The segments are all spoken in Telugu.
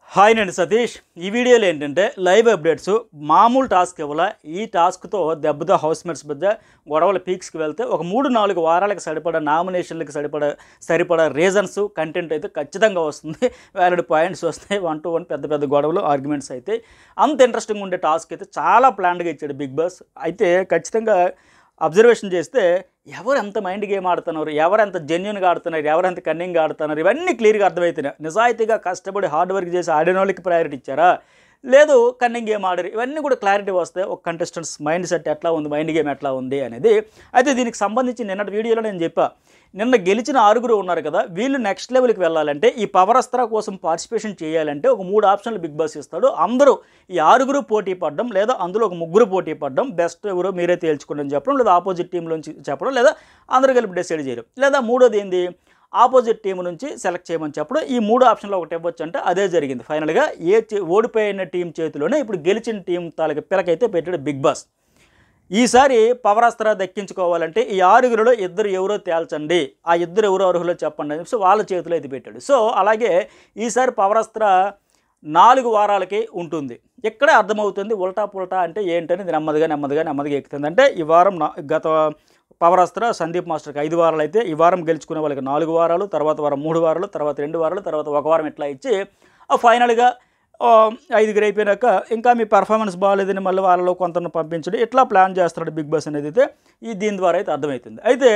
హాయ్ నేను సతీష్ ఈ వీడియోలో ఏంటంటే లైవ్ అప్డేట్స్ మామూలు టాస్క్ ఇవ్వాల ఈ టాస్క్తో దెబ్బతో హౌస్ మేట్స్ మధ్య గొడవల పీక్స్కి వెళ్తే ఒక మూడు నాలుగు వారాలకు సరిపడా నామినేషన్లకు సరిపడా సరిపడా రీజన్స్ కంటెంట్ అయితే ఖచ్చితంగా వస్తుంది వ్యాలిడ్ పాయింట్స్ వస్తాయి వన్ టు వన్ పెద్ద పెద్ద గొడవలు ఆర్గ్యుమెంట్స్ అయితే అంత ఇంట్రెస్టింగ్ ఉండే టాస్క్ అయితే చాలా ప్లాన్డ్గా ఇచ్చాడు బిగ్ బాస్ అయితే ఖచ్చితంగా అబ్జర్వేషన్ చేస్తే ఎవరు ఎంత మైండ్ గేమ్ ఆడుతున్నారు ఎవరు ఎంత జెన్యున్గా ఆడుతున్నారు ఎవరు ఎంత కన్నింగ్గా ఆడుతున్నారు ఇవన్నీ క్లియర్గా అర్థమవుతున్నాయి నిజాయితీగా కష్టపడి హార్డ్ వర్క్ చేసి ఆడిన వాళ్ళకి ప్రయారిటీ ఇచ్చారా లేదు కన్నింగ్ గేమ్ ఆడరు ఇవన్నీ కూడా క్లారిటీ వస్తాయి ఒక కంటెస్టెంట్స్ మైండ్ సెట్ ఎట్లా ఉంది మైండ్ గేమ్ ఎట్లా ఉంది అనేది అయితే దీనికి సంబంధించి నిన్నటి వీడియోలో నేను చెప్పా నిన్న గెలిచిన ఆరుగురు ఉన్నారు కదా వీళ్ళు నెక్స్ట్ లెవెల్కి వెళ్ళాలంటే ఈ పవర్ అస్త్ర కోసం పార్టిసిపేషన్ చేయాలంటే ఒక మూడు ఆప్షన్లు బిగ్ బాస్ ఇస్తాడు అందరూ ఈ ఆరుగురు పోటీ పడడం లేదా అందులో ఒక ముగ్గురు పోటీ పడడం బెస్ట్ ఎవరో మీరే తేల్చుకోండి అని చెప్పడం లేదా ఆపోజిట్ టీంలోంచి చెప్పడం లేదా అందరూ కలిపి డిసైడ్ చేయడం లేదా మూడోది ఏంది ఆపోజిట్ టీం నుంచి సెలెక్ట్ చేయమని చెప్పడం ఈ మూడు ఆప్షన్లో ఒకటి ఇవ్వచ్చు అంటే అదే జరిగింది ఫైనల్గా ఏ చే- ఓడిపోయిన టీం చేతిలోనే ఇప్పుడు గెలిచిన టీం తాలూకా పిలకైతే పెట్టాడు బిగ్ బాస్ ఈసారి పవరాస్త్ర దక్కించుకోవాలంటే ఈ ఆరుగురిలో ఇద్దరు ఎవరో తేల్చండి ఆ ఇద్దరు ఎవరో అర్హులో చెప్పండి అని చెప్పి వాళ్ళ చేతిలో అయితే పెట్టాడు సో అలాగే ఈసారి పవరాస్త్ర నాలుగు వారాలకి ఉంటుంది ఇక్కడే అర్థమవుతుంది ఉల్టా పుల్టా అంటే ఏంటని ఇది నెమ్మదిగా నెమ్మదిగా నెమ్మదిగా ఎక్కుతుంది అంటే ఈ వారం నా- గత పవరాస్త్ర సందీప్ మాస్టర్కి ఐదు వారాలు అయితే ఈ వారం గెలుచుకునే వాళ్ళకి నాలుగు వారాలు తర్వాత వారం మూడు వారాలు తర్వాత రెండు వారాలు తర్వాత ఒక వారం ఇట్లా ఇచ్చి ఆ ఫైనల్గా ఆ, ఐదుగురు అయిపోయినాక ఇంకా మీ పర్ఫార్మెన్స్ బాగాలేదని మళ్ళీ వాళ్ళలో కొంతను పంపించడం ఇట్లా ప్లాన్ చేస్తున్నాడు బిగ్ బాస్ అనేది అయితే ఈ దీని ద్వారా అయితే అర్థమవుతుంది అయితే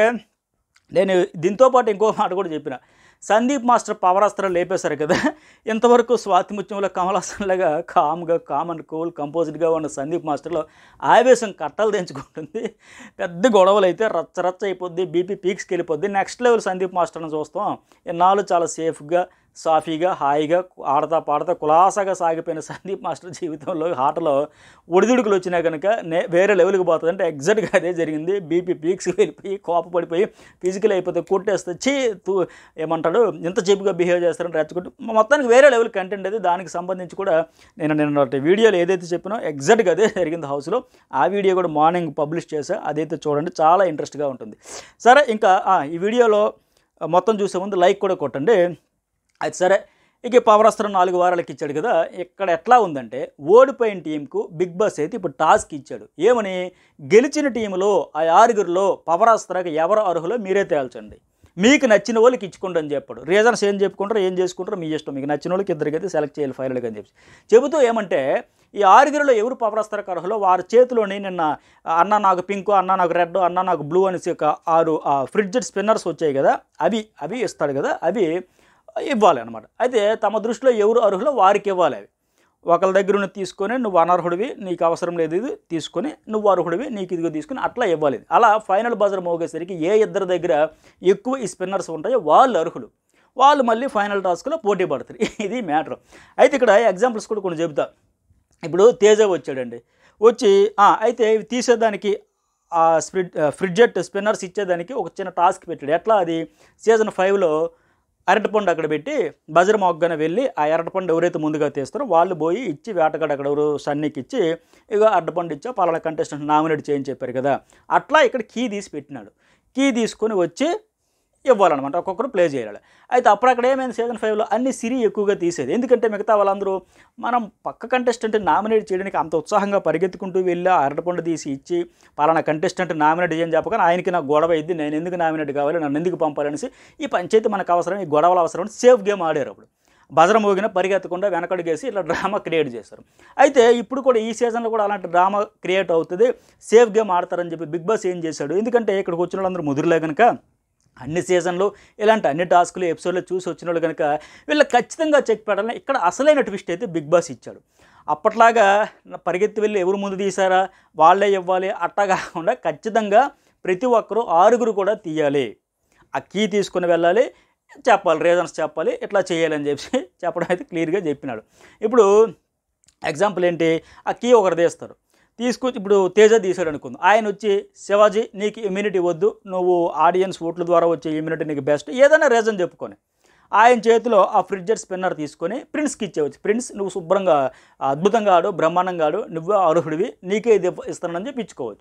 నేను దీంతో పాటు ఇంకో మాట కూడా చెప్పిన సందీప్ మాస్టర్ పవర్ అస్త్రం లేపేశారు కదా ఇంతవరకు స్వాతి ముత్యంలో కమలాసన్లాగా కామ్గా కామన్ కూల్ కంపోజిట్గా ఉన్న సందీప్ మాస్టర్లో ఆవేశం కట్టలు తెంచుకుంటుంది పెద్ద గొడవలు అయితే రచ్చ రచ్చ అయిపోద్ది బీపీ పీక్స్కి వెళ్ళిపోద్ది నెక్స్ట్ లెవెల్ సందీప్ మాస్టర్ని చూస్తాం ఇన్నాళ్ళు చాలా సేఫ్గా సాఫీగా హాయిగా ఆడతా పాడతా కులాసాగా సాగిపోయిన సందీప్ మాస్టర్ జీవితంలో ఆటలో ఒడిదుడుకులు వచ్చినా కనుక నే వేరే లెవెల్కి పోతుంది అంటే ఎగ్జాక్ట్గా అదే జరిగింది బీపీ పీక్స్కి వెళ్ళిపోయి కోపపడిపోయి ఫిజికల్ అయిపోతే కొట్టేస్తే చీ తూ ఏమంటాడు ఇంత చీప్గా బిహేవ్ చేస్తారని రెచ్చగొట్టి మొత్తానికి వేరే లెవెల్ కంటెంట్ అది దానికి సంబంధించి కూడా నేను నిన్న వీడియోలో ఏదైతే చెప్పినో ఎగ్జాక్ట్గా అదే జరిగింది హౌస్లో ఆ వీడియో కూడా మార్నింగ్ పబ్లిష్ చేసా అదైతే చూడండి చాలా ఇంట్రెస్ట్గా ఉంటుంది సరే ఇంకా ఆ, ఈ వీడియోలో మొత్తం చూసే ముందు లైక్ కూడా కొట్టండి అది సరే ఇక పవర్ అస్త్రం నాలుగు వారాలకి ఇచ్చాడు కదా ఇక్కడ ఎట్లా ఉందంటే ఓడిపోయిన టీంకు బిగ్ బాస్ అయితే ఇప్పుడు టాస్క్ ఇచ్చాడు ఏమని గెలిచిన టీంలో ఆ ఆరుగురిలో పవర్ అస్త్రాకి ఎవరు అర్హులో మీరే తేల్చండి మీకు నచ్చిన వాళ్ళకి ఇచ్చుకోండి అని చెప్పాడు రీజన్స్ ఏం చెప్పుకుంటారో ఏం చేసుకుంటారో మీ ఇష్టం మీకు నచ్చిన వాళ్ళకి ఇద్దరికైతే సెలెక్ట్ చేయాలి ఫైనల్గా అని చెప్పి చెబుతూ ఏమంటే ఈ ఆరుగురిలో ఎవరు పవర్ అస్త్రకు అర్హులో వారి చేతిలోని నిన్న అన్న నాకు పింక్ అన్న నాకు రెడ్ అన్న నాకు బ్లూ అనేసి ఒక ఆరు ఫ్రిడ్జ్ స్పిన్నర్స్ వచ్చాయి కదా అవి అవి ఇస్తాడు కదా అవి ఇవ్వాలి అనమాట అయితే తమ దృష్టిలో ఎవరు అర్హులో వారికి ఇవ్వాలి అవి ఒకళ్ళ దగ్గర ఉన్న తీసుకొని నువ్వు అనర్హుడివి నీకు అవసరం లేదు ఇది తీసుకొని నువ్వు అర్హుడివి నీకు ఇదిగో తీసుకొని అట్లా ఇవ్వాలి ఇది. అలా ఫైనల్ బజర్ మోగేసరికి ఏ ఇద్దరి దగ్గర ఎక్కువ ఈ స్పిన్నర్స్ ఉంటాయో వాళ్ళు అర్హులు వాళ్ళు మళ్ళీ ఫైనల్ టాస్క్లో పోటీ పడతారు ఇది మ్యాటర్ అయితే ఇక్కడ ఎగ్జాంపుల్స్ కూడా కొన్ని చెబుతా ఇప్పుడు తేజ వచ్చాడండి వచ్చి "ఆ, అయితే ఇవి తీసేదానికి ఆ స్ప్రిడ్ ఫ్రిడ్జెట్ స్పిన్నర్స్ ఇచ్చేదానికి ఒక చిన్న టాస్క్ పెట్టాడు ఎట్లా అది సీజన్ ఫైవ్లో అరటిపండు అక్కడ పెట్టి బజర్ మొగ్గన వెళ్ళి ఆ అరటిపండు ఎవరైతే ముందుగా తీస్తారో వాళ్ళు పోయి ఇచ్చి వేటగాడు అక్కడ ఎవరు సన్నీకి ఇచ్చి ఇక అరటిపండు ఇచ్చా పలానా కంటెస్టెంట్ నామినేట్ చేయని చెప్పారు కదా అట్లా ఇక్కడ కీ తీసి పెట్టినాడు కీ తీసుకొని వచ్చి ఇవ్వాలన్నమాట ఒక్కొక్కరు ప్లే చేయాలి అయితే అప్పుడు అక్కడ ఏమైంది సీజన్ ఫైవ్లో అన్ని సిరి ఎక్కువగా తీసేది ఎందుకంటే మిగతా వాళ్ళందరూ మనం పక్క కంటెస్టెంట్ నామినేట్ చేయడానికి అంత ఉత్సాహంగా పరిగెత్తుకుంటూ వెళ్ళి ఆ అరటిపండు తీసి ఇచ్చి పలానా కంటెస్టెంట్ నామినేట్ చేయని చెప్పగానే ఆయనకి నాకు గొడవ అయింది నేను ఎందుకు నామినేట్ కావాలి నన్ను ఎందుకు పంపాలనేసి ఈ పంచాయతీ మనకు అవసరం ఈ గొడవలు అవసరం అని సేఫ్ గేమ్ ఆడారు అప్పుడు బజర మోగిన పరిగెత్తకుండా వెనకడుగేసి ఇట్లా డ్రామా క్రియేట్ చేస్తారు అయితే ఇప్పుడు కూడా ఈ సీజన్లో కూడా అలాంటి డ్రామా క్రియేట్ అవుతుంది సేఫ్ గేమ్ ఆడతారని చెప్పి బిగ్ బాస్ ఏం చేశాడు ఎందుకంటే ఇక్కడికి వచ్చిన వాళ్ళందరూ ముదురులే కనుక అన్ని సీజన్లు ఇలాంటి అన్ని టాస్కులు ఎపిసోడ్లు చూసి వచ్చిన వాళ్ళు కనుక వీళ్ళకి ఖచ్చితంగా చెక్ పెట్టాలని ఇక్కడ అసలైన ట్విస్ట్ అయితే బిగ్ బాస్ ఇచ్చాడు అప్పట్లాగా పరిగెత్తి వెళ్ళి ఎవరు ముందు తీసారా వాళ్ళే ఇవ్వాలి అట్టా కాకుండా ఖచ్చితంగా ప్రతి ఒక్కరూ ఆరుగురు కూడా తీయాలి ఆ కీ తీసుకుని వెళ్ళాలి చెప్పాలి రీజన్స్ చెప్పాలి ఇట్లా చేయాలని చెప్పి చెప్పడం అయితే క్లియర్గా చెప్పినాడు ఇప్పుడు ఎగ్జాంపుల్ ఏంటి ఆ కీ ఒకరు తీస్తారు తీసుకొచ్చి ఇప్పుడు తేజ తీసాడు అనుకుందాం ఆయన వచ్చి శివాజీ నీకు ఇమ్యూనిటీ వద్దు నువ్వు ఆడియన్స్ ఓట్ల ద్వారా వచ్చే ఇమ్యూనిటీ నీకు బెస్ట్ ఏదైనా రీజన్ చెప్పుకొని ఆయన చేతిలో ఆ ఫ్రిడ్జర్ స్పిన్నర్ తీసుకొని ప్రిన్స్కి ఇచ్చేవచ్చు ప్రిన్స్ నువ్వు శుభ్రంగా అద్భుతంగా ఆడు బ్రహ్మాండంగా ఆడు నువ్వు అర్హుడివి నీకే ఇది ఇస్తానని చెప్పి ఇచ్చుకోవచ్చు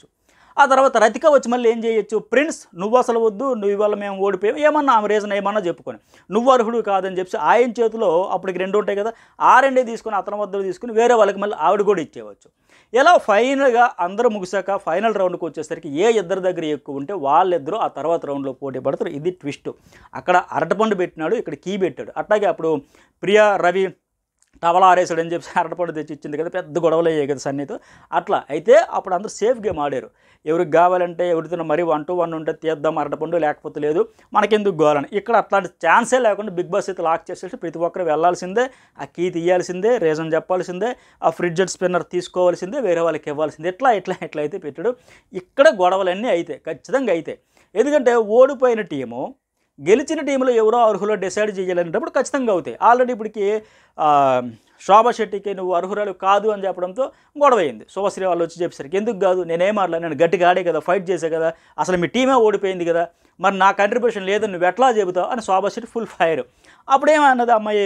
ఆ తర్వాత రతిక వచ్చి మళ్ళీ ఏం చేయొచ్చు ప్రిన్స్ నువ్వు అసలు వద్దు నువ్వు ఇవాళ మేము ఓడిపోయాం ఏమన్నా ఆమె రీజన్ ఏమన్నా చెప్పుకొని నువ్వు అర్హుడు కాదని చెప్పి ఆయన చేతిలో అప్పటికి రెండు ఉంటాయి కదా ఆ రెండే తీసుకొని అతని వద్ద తీసుకుని వేరే వాళ్ళకి మళ్ళీ ఆవిడ కూడా ఇచ్చేవచ్చు ఇలా ఫైనల్గా అందరూ ముగిసాక ఫైనల్ రౌండ్కి వచ్చేసరికి ఏ ఇద్దరి దగ్గర ఎక్కువ ఉంటే వాళ్ళిద్దరూ ఆ తర్వాత రౌండ్లో పోటీ పడతారు ఇది ట్విస్ట్ అక్కడ అరటిపండు పెట్టినాడు ఇక్కడ కీ పెట్టాడు అట్లాగే అప్పుడు ప్రియా రవి టవల్ ఆరేసాడు అని చెప్పి అరటిపండు తెచ్చి ఇచ్చింది కదా పెద్ద గొడవలు అయ్యాయి కదా సన్నీతో అట్లా అయితే అప్పుడు అందరూ సేఫ్ గేమ్ ఆడారు ఎవరికి కావాలంటే ఎవరితో మరీ వన్ టు వన్ ఉంటే తీద్దాం అరటిపండు లేకపోతే లేదు మనకెందుకు గోలని ఇక్కడ అట్లాంటి ఛాన్సే లేకుండా బిగ్ బాస్ అయితే లాక్ చేసేసి ప్రతి ఒక్కరు వెళ్ళాల్సిందే ఆ కీ తీయాల్సిందే రీజన్ చెప్పాల్సిందే ఆ ఫ్రిడ్జ్ స్పిన్నర్ తీసుకోవాల్సిందే వేరే వాళ్ళకి ఇవ్వాల్సిందే ఇట్లా ఇట్లా ఇట్లా అయితే పెట్టాడు ఇక్కడ గొడవలన్నీ అయితే ఖచ్చితంగా అయితే ఎందుకంటే ఓడిపోయిన టీము గెలిచిన టీంలో ఎవరో అర్హులో డిసైడ్ చేయాలనేటప్పుడు ఖచ్చితంగా అవుతాయి ఆల్రెడీ ఇప్పటికి ఆ, శోభా శెట్టికి నువ్వు అర్హురాలు కాదు అని చెప్పడంతో గొడవ అయింది శుభశ్రీ వాళ్ళు వచ్చి చెప్పేసరికి ఎందుకు కాదు నేనేం ఆడలే నేను గట్టిగా ఆడే కదా ఫైట్ చేసే కదా అసలు మీ టీమే ఓడిపోయింది కదా మరి నా కంట్రిబ్యూషన్ లేదని నువ్వు ఎట్లా చెబుతావు అని శోభా శెట్టి ఫుల్ ఫైర్ అప్పుడు ఏమన్నది అమ్మాయి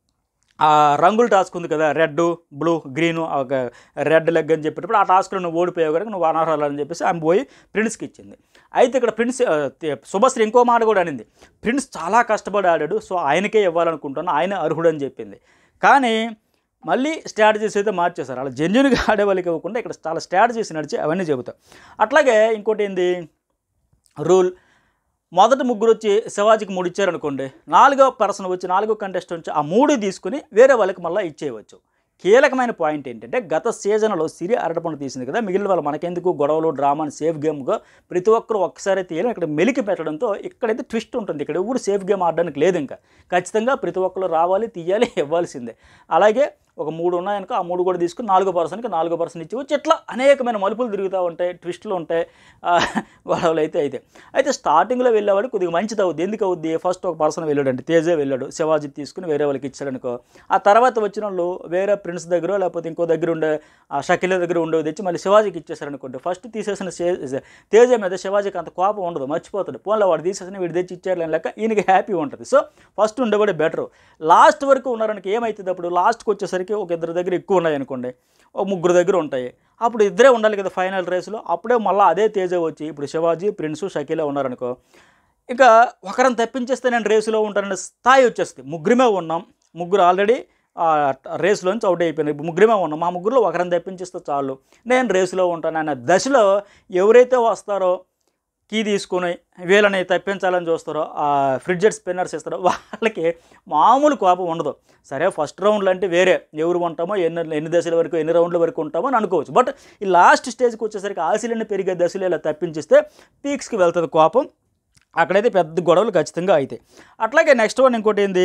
ఆ రంగులు టాస్క్ ఉంది కదా రెడ్ బ్లూ గ్రీన్ ఒక రెడ్ లెగ్ అని చెప్పేటప్పుడు ఆ టాస్క్లో నువ్వు ఓడిపోయావు కనుక నువ్వు అనర్హాలు అని చెప్పేసి ఆమె పోయి ప్రిన్స్కి ఇచ్చింది అయితే ఇక్కడ ప్రిన్స్ ఆ, తే- శుభశ్రీ ఇంకో మాట కూడా అనింది ప్రిన్స్ చాలా కష్టపడి ఆడాడు సో ఆయనకే ఇవ్వాలనుకుంటాను ఆయన అర్హుడు అని చెప్పింది కానీ మళ్ళీ స్ట్రాటజీస్ అయితే మార్చేశారు అలా జెన్యున్గా ఆడే వాళ్ళకి ఇవ్వకుండా ఇక్కడ చాలా స్ట్రాటజీస్ నడిచి అవన్నీ చెబుతాం అట్లాగే ఇంకోటి ఏంది రూల్ మొదటి ముగ్గురు వచ్చి శివాజీకి మూడు ఇచ్చారనుకోండి నాలుగో పర్సన్ వచ్చి నాలుగో కంటెస్ట్ వచ్చి ఆ మూడు తీసుకుని వేరే వాళ్ళకి మళ్ళీ ఇచ్చేయవచ్చు కీలకమైన పాయింట్ ఏంటంటే గత సీజన్లో సిరి అరటపండు తీసింది కదా మిగిలిన వాళ్ళు మనకెందుకు గొడవలు డ్రామాని సేఫ్ గేమ్గా ప్రతి ఒక్కరు ఒక్కసారి తీయడం ఇక్కడ మెలికి పెట్టడంతో ఇక్కడైతే ట్విస్ట్ ఉంటుంది ఇక్కడ ఎవరు సేఫ్ గేమ్ ఆడడానికి లేదు ఇంకా ఖచ్చితంగా ప్రతి ఒక్కరు రావాలి తీయాలి ఇవ్వాల్సిందే అలాగే ఒక మూడు ఉన్నాయనుకో ఆ మూడు కూడా తీసుకుని నాలుగో పర్సన్కి నాలుగో పర్సన్ ఇచ్చి వచ్చి ఇట్లా అనేకమైన మలుపులు తిరుగుతూ ఉంటాయి ట్విస్టులు ఉంటాయి ఆ, గొడవలు అయితే అయితే అయితే స్టార్టింగ్లో వెళ్ళేవాడు కొద్దిగా మంచిది అవుద్ది ఎందుకు అవుద్ది ఫస్ట్ ఒక పర్సన్ వెళ్ళాడు అంటే తేజే వెళ్ళాడు శివాజీ తీసుకుని వేరే వాళ్ళకి ఇచ్చాడు అనుకో ఆ తర్వాత వచ్చిన వాళ్ళు వేరే ప్రిన్స్ దగ్గర లేకపోతే ఇంకో దగ్గర ఉండే ఆ షకిల దగ్గర ఉండేవి తెచ్చి మళ్ళీ శివాజీకి ఇచ్చేసారు అనుకోండి ఫస్ట్ తీసేసిన శే- తేజ మీద శివాజీకి అంత కోపం ఉండదు మర్చిపోతాడు పోన్లో వాడు తీసేసిన వీడు తెచ్చి ఇచ్చారు అని లెక్క ఈయనకి హ్యాపీ ఉంటుంది సో ఫస్ట్ ఉండేవాడే బెటర్ లాస్ట్ వరకు ఉన్నారనికి ఏమవుతుంది అప్పుడు లాస్ట్కి వచ్చేసరికి ఒక ఇద్దరు దగ్గర ఎక్కువ ఉన్నాయి అనుకోండి ఒక ముగ్గురు దగ్గర ఉంటాయి అప్పుడు ఇద్దరే ఉండాలి కదా ఫైనల్ రేసులో అప్పుడే మళ్ళీ అదే తేజ వచ్చి ఇప్పుడు శివాజీ ప్రిన్సు షకీలా ఉన్నారనుకో ఇక ఒకరిని తప్పించేస్తే నేను రేసులో ఉంటాననే స్థాయి వచ్చేస్తుంది ముగ్గురమే ఉన్నాం ముగ్గురు ఆల్రెడీ రేసులోంచి అవుట్ అయిపోయినాయి ఇప్పుడు ముగ్గురమే ఉన్నాం మా ముగ్గురులో ఒకరిని తప్పించేస్తే చాలు నేను రేసులో ఉంటాను అనే దశలో ఎవరైతే వస్తారో కీ తీసుకొని వీళ్ళని తప్పించాలని చూస్తారో ఆ ఫ్రిడ్జెట్ స్పిన్నర్స్ ఇస్తారో వాళ్ళకి మామూలు కోపం ఉండదు సరే ఫస్ట్ రౌండ్లు అంటే వేరే ఎవరు ఉంటామో ఎన్ని ఎన్ని దశల వరకు ఎన్ని రౌండ్ల వరకు ఉంటామో అని అనుకోవచ్చు బట్ ఈ లాస్ట్ స్టేజ్కి వచ్చేసరికి ఆశలన్నీ పెరిగే దశలు ఇలా తప్పించిస్తే పీక్స్కి వెళ్తుంది కోపం అక్కడైతే పెద్ద గొడవలు ఖచ్చితంగా అవుతాయి అట్లాగే నెక్స్ట్ వన్ ఇంకోటి ఏంది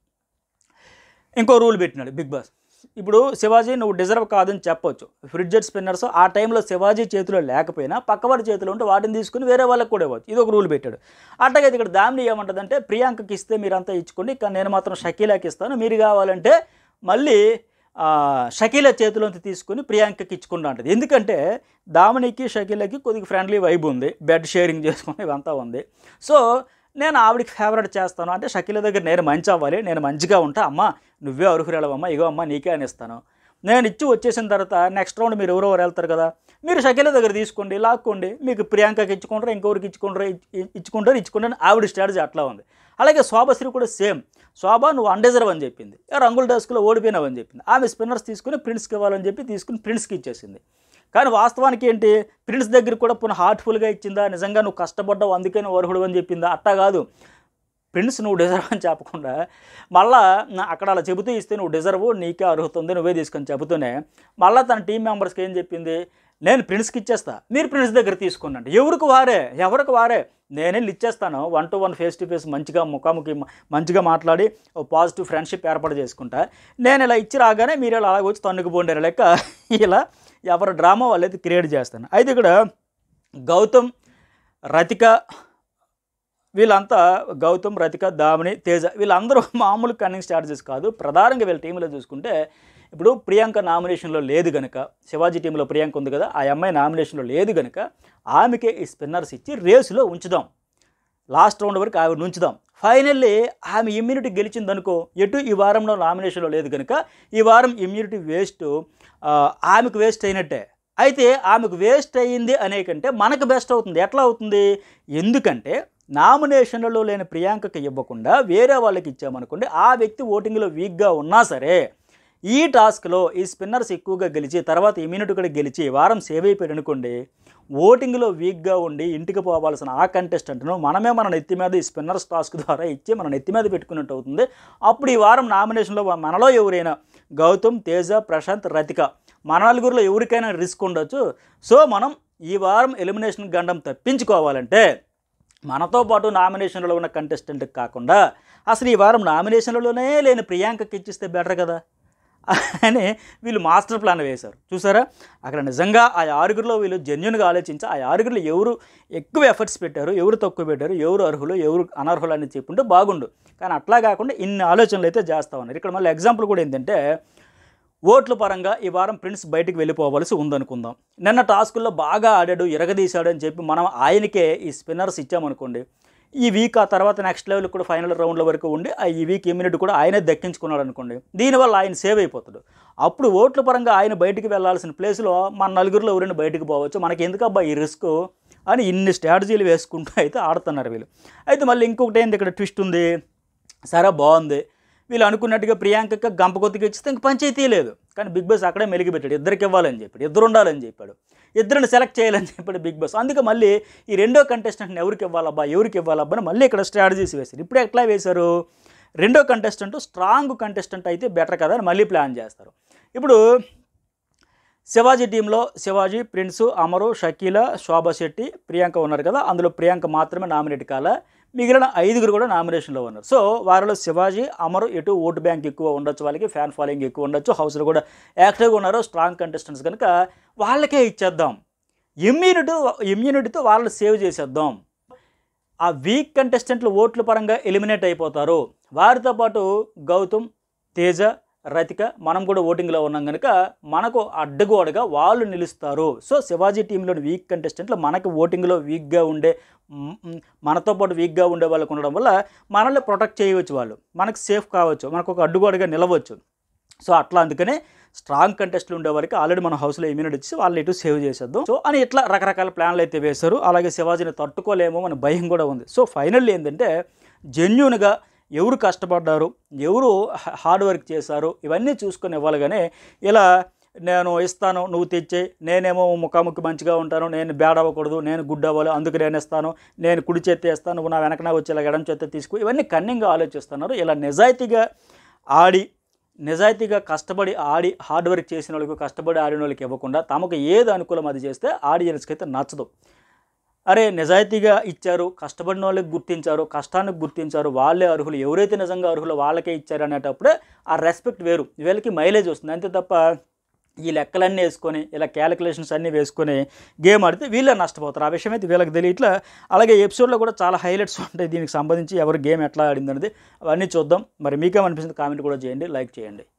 ఇంకో రూల్ పెట్టినాడు బిగ్ బాస్ ఇప్పుడు శివాజీ నువ్వు డిజర్వ్ కాదని చెప్పొచ్చు ఫ్రిడ్జెట్ స్పిన్నర్స్ ఆ టైంలో శివాజీ చేతిలో లేకపోయినా పక్కవాడి చేతిలో ఉంటే వాటిని తీసుకుని వేరే వాళ్ళకి కూడా ఇవ్వచ్చు ఇది ఒక రూల్ పెట్టాడు అట్లాగే ఇక్కడ దామిని ఏమంటుందంటే ప్రియాంకకి ఇస్తే మీరంతా ఇచ్చుకోండి కానీ నేను మాత్రం షకీలాకి ఇస్తాను మీరు కావాలంటే మళ్ళీ ఆ, షకీలా చేతిలోంచి తీసుకుని ప్రియాంకకి ఇచ్చుకుంటా అంటది ఎందుకంటే దామినికి షకీలకి కొద్దిగా ఫ్రెండ్లీ వైబ్ ఉంది బెడ్ షేరింగ్ చేసుకుని ఇవంతా ఉంది సో నేను ఆవిడకి ఫేవరెట్ చేస్తాను అంటే షకీల దగ్గర నేను మంచి అవ్వాలి నేను మంచిగా ఉంటా అమ్మ నువ్వే అర్హురాలవమ్మా ఇగో అమ్మ నీకే అని ఇస్తాను నేను ఇచ్చి వచ్చేసిన తర్వాత నెక్స్ట్ రౌండ్ మీరు ఎవరెవరు వెళ్తారు కదా మీరు షకీల దగ్గర తీసుకోండి లాక్కోండి మీకు ప్రియాంకకి ఇచ్చుకుంటారు ఇంకొకరికి ఇచ్చుకుంటారు ఇచ్- ఇచ్చుకుంటారు ఇచ్చుకుంటారు అని ఆవిడ స్ట్రాటజీ అట్లా ఉంది అలాగే శోభశ్రీ కూడా సేమ్ శోభ నువ్వు అన్డిజర్వ్ అని చెప్పింది ఏ రంగుల డెస్క్లో ఓడిపోయినావు అని చెప్పింది ఆమె స్పిన్నర్స్ తీసుకుని ప్రిన్స్కి ఇవ్వాలని చెప్పి తీసుకుని ప్రిన్స్కి ఇచ్చేసింది కానీ వాస్తవానికి ఏంటి ప్రిన్స్ దగ్గర కూడా పునః హార్ట్ఫుల్గా ఇచ్చిందా నిజంగా నువ్వు కష్టపడ్డావు అందుకే నువ్వు అర్హుడు అని చెప్పిందా అట్టా కాదు ప్రిన్స్ నువ్వు డిజర్వ్ అని చెప్పకుండా మళ్ళా నా- అక్కడ అలా చెబుతూ ఇస్తే నువ్వు డిజర్వ్ నీకే అర్హత ఉంది నువ్వే తీసుకొని చెబుతూనే మళ్ళీ తన టీం మెంబర్స్కి ఏం చెప్పింది నేను ప్రిన్స్కి ఇచ్చేస్తా మీరు ప్రిన్స్ దగ్గర తీసుకున్నాండి ఎవరికి వారే ఎవరికి వారే నేనే ఇచ్చేస్తాను one to one face to face మంచిగా ముఖాముఖి మ- మంచిగా మాట్లాడి ఓ పాజిటివ్ ఫ్రెండ్షిప్ ఏర్పాటు చేసుకుంటా నేను ఇలా ఇచ్చి రాగానే మీరు ఇలా అలాగ వచ్చి తన్నుకు పోండారు లెక్క ఇలా ఎవరి డ్రామా వాళ్ళైతే క్రియేట్ చేస్తాను అయితే ఇక్కడ గౌతమ్ రతిక వీళ్ళంతా గౌతమ్ రతిక దామిని తేజ వీళ్ళందరూ మామూలు కన్నింగ్ స్ట్రాటజీస్ కాదు ప్రధానంగా వీళ్ళ టీంలో చూసుకుంటే ఇప్పుడు ప్రియాంక నామినేషన్లో లేదు గనుక శివాజీ టీంలో ప్రియాంక ఉంది కదా ఆ అమ్మాయి నామినేషన్లో లేదు గనుక ఆమెకే ఈ స్పిన్నర్స్ ఇచ్చి రేసులో ఉంచుదాం లాస్ట్ రౌండ్ వరకు ఆవిడ ఉంచుదాం ఫైనల్లీ ఆమె ఇమ్యూనిటీ గెలిచిందనుకో ఎటు ఈ వారంలో నామినేషన్లో లేదు కనుక ఈ వారం ఇమ్యూనిటీ వేస్ట్ ఆమెకు వేస్ట్ అయినట్టే అయితే ఆమెకు వేస్ట్ అయ్యింది అనే కంటే మనకు బెస్ట్ అవుతుంది ఎట్లా అవుతుంది ఎందుకంటే నామినేషన్లలో లేని ప్రియాంకకి ఇవ్వకుండా వేరే వాళ్ళకి ఇచ్చామనుకోండి ఆ వ్యక్తి ఓటింగ్లో వీక్గా ఉన్నా సరే ఈ టాస్క్లో ఈ స్పిన్నర్స్ ఎక్కువగా గెలిచి తర్వాత ఇమ్యూనిటీ కూడా గెలిచి ఈ వారం సేవ్ అయిపోయాడు అనుకోండి ఓటింగ్లో వీక్గా ఉండి ఇంటికి పోవాల్సిన ఆ కంటెస్టెంట్ను మనమే మన నెత్తి మీద ఈ స్పిన్నర్స్ టాస్క్ ద్వారా ఇచ్చి మన నెత్తి మీద పెట్టుకున్నట్టు అవుతుంది అప్పుడు ఈ వారం నామినేషన్లో మనలో ఎవరైనా గౌతమ్ తేజ ప్రశాంత్ రతిక మన నలుగురిలో ఎవరికైనా రిస్క్ ఉండొచ్చు సో మనం ఈ వారం ఎలిమినేషన్ గండం తప్పించుకోవాలంటే మనతో పాటు నామినేషన్లో ఉన్న కంటెస్టెంట్కి కాకుండా అసలు ఈ వారం నామినేషన్లలోనే లేని ప్రియాంకకి ఇచ్చిస్తే బెటర్ కదా అని వీళ్ళు మాస్టర్ ప్లాన్ వేశారు చూసారా అక్కడ నిజంగా ఆ ఆరుగురిలో వీళ్ళు జెన్యున్గా ఆలోచించి ఆ ఆరుగురిలో ఎవరు ఎక్కువ ఎఫర్ట్స్ పెట్టారు ఎవరు తక్కువ పెట్టారు ఎవరు అర్హులు ఎవరు అనర్హులు అని చెప్పుంటే బాగుండు కానీ అట్లా కాకుండా ఇన్ని ఆలోచనలు అయితే చేస్తూ ఉన్నారు ఇక్కడ మళ్ళీ ఎగ్జాంపుల్ కూడా ఏంటంటే ఓట్ల పరంగా ఈ వారం ప్రిన్స్ బయటికి వెళ్ళిపోవలసి ఉందనుకుందాం నిన్న టాస్కుల్లో బాగా ఆడాడు ఎరగదీశాడు అని చెప్పి మనం ఆయనకే ఈ స్పిన్నర్స్ ఇచ్చామనుకోండి ఈ వీక్ ఆ తర్వాత నెక్స్ట్ లెవెల్ కూడా ఫైనల్ రౌండ్ల వరకు ఉండి ఆ ఈ వీక్ ఇమ్యూనిటీ కూడా ఆయనే దక్కించుకున్నాడు అనుకోండి దీనివల్ల ఆయన సేవ్ అయిపోతాడు అప్పుడు ఓట్ల పరంగా ఆయన బయటికి వెళ్ళాల్సిన ప్లేస్లో మన నలుగురిలో ఎవరైనా బయటికి పోవచ్చు మనకి ఎందుకు అబ్బా ఈ రిస్క్ అని ఇన్ని స్ట్రాటజీలు వేసుకుంటూ అయితే ఆడుతున్నారు వీళ్ళు అయితే మళ్ళీ ఇంకొకటి ఏంది ఇక్కడ ట్విస్ట్ ఉంది సరే బాగుంది వీళ్ళు అనుకున్నట్టుగా ప్రియాంకకి గంప కొద్దిగా ఇచ్చితే ఇంక పంచాయతీ లేదు కానీ బిగ్ బాస్ అక్కడే మెలిగి పెట్టాడు ఇద్దరికి ఇవ్వాలని చెప్పాడు ఇద్దరు ఉండాలని చెప్పాడు ఇద్దరిని సెలెక్ట్ చేయాలని చెప్పాడు బిగ్ బాస్ అందుకే మళ్ళీ ఈ రెండో కంటెస్టెంట్ని ఎవరికి ఇవ్వాలబ్బా ఎవరికి ఇవ్వాలబ్బా అని మళ్ళీ ఇక్కడ స్ట్రాటజీస్ వేశారు ఇప్పుడు ఎట్లా వేశారు రెండో కంటెస్టెంట్ స్ట్రాంగ్ కంటెస్టెంట్ అయితే బెటర్ కదా అని మళ్ళీ ప్లాన్ చేస్తారు ఇప్పుడు శివాజీ టీంలో శివాజీ ప్రిన్సు అమరు షకీల శోభా శెట్టి ప్రియాంక ఉన్నారు కదా అందులో ప్రియాంక మాత్రమే నామినేట్ కాల మిగిలిన ఐదుగురు కూడా నామినేషన్లో ఉన్నారు సో వారిలో శివాజీ అమరు ఎటు ఓటు బ్యాంక్ ఎక్కువ ఉండొచ్చు వాళ్ళకి ఫ్యాన్ ఫాలోయింగ్ ఎక్కువ ఉండొచ్చు హౌస్లో కూడా యాక్టివ్గా ఉన్నారు స్ట్రాంగ్ కంటెస్టెంట్స్ కనుక వాళ్ళకే ఇచ్చేద్దాం ఇమ్యూనిటీ ఇమ్యూనిటీతో వాళ్ళని సేవ్ చేసేద్దాం ఆ వీక్ కంటెస్టెంట్లు ఓట్ల పరంగా ఎలిమినేట్ అయిపోతారు వారితో పాటు గౌతమ్ తేజ రతిక మనం కూడా ఓటింగ్లో ఉన్నాం కనుక మనకు అడ్డగోడగా వాళ్ళు నిలుస్తారు సో శివాజీ టీంలోని వీక్ కంటెస్టెంట్లు మనకు ఓటింగ్లో వీక్గా ఉండే మ్, మ్, మనతో పాటు వీక్గా ఉండే వాళ్ళకు ఉండడం వల్ల మనల్ని ప్రొటెక్ట్ చేయవచ్చు వాళ్ళు మనకు సేఫ్ కావచ్చు మనకు ఒక అడ్డుగోడగా నిలవచ్చు సో అట్లా అందుకనే స్ట్రాంగ్ కంటెస్ట్లు ఉండే వారికి ఆల్రెడీ మన హౌస్లో ఇమ్యూనిటీ ఇచ్చి వాళ్ళని ఇటు సేవ్ చేసేద్దాం సో అని ఇట్లా రకరకాల ప్లాన్లు అయితే వేశారు అలాగే శివాజీని తట్టుకోలేమో అని భయం కూడా ఉంది సో ఫైనల్లీ ఏంటంటే జెన్యున్గా ఎవరు కష్టపడ్డారు ఎవరు హ- హార్డ్ వర్క్ చేశారు ఇవన్నీ చూసుకొని ఇవ్వాలి కానీ ఇలా నేను ఇస్తాను నువ్వు తెచ్చే నేనేమో ముఖాముఖి మంచిగా ఉంటాను నేను బ్యాడ్ అవ్వకూడదు నేను గుడ్ అవ్వాలి అందుకు నేను ఇస్తాను నేను కుడి చేతి ఇస్తాను నువ్వు నా వెనకన వచ్చి ఇలా ఎడం చేతి తీసుకు ఇవన్నీ కన్నింగా ఆలోచిస్తున్నారు ఇలా నిజాయితీగా ఆడి నిజాయితీగా కష్టపడి ఆడి హార్డ్ వర్క్ చేసిన వాళ్ళకి కష్టపడి ఆడిన వాళ్ళకి ఇవ్వకుండా తమకు ఏది అనుకూలం అది చేస్తే ఆడియన్స్కి అయితే నచ్చదు అరే నిజాయితీగా ఇచ్చారు కష్టపడిన వాళ్ళకి గుర్తించారు కష్టానికి గుర్తించారు వాళ్ళే అర్హులు ఎవరైతే నిజంగా అర్హులు వాళ్ళకే ఇచ్చారు అనేటప్పుడే ఆ రెస్పెక్ట్ వేరు వీళ్ళకి మైలేజ్ వస్తుంది అంతే తప్ప ఈ లెక్కలన్నీ వేసుకొని ఇలా క్యాలిక్యులేషన్స్ అన్నీ వేసుకొని గేమ్ ఆడితే వీళ్ళే నష్టపోతారు ఆ విషయం అయితే వీళ్ళకి తెలియట్లా అలాగే ఎపిసోడ్లో కూడా చాలా హైలైట్స్ ఉంటాయి దీనికి సంబంధించి ఎవరు గేమ్ ఎట్లా ఆడింది అనేది అవన్నీ చూద్దాం మరి మీకేమనిపిస్తుంది కామెంట్ కూడా చేయండి లైక్ చేయండి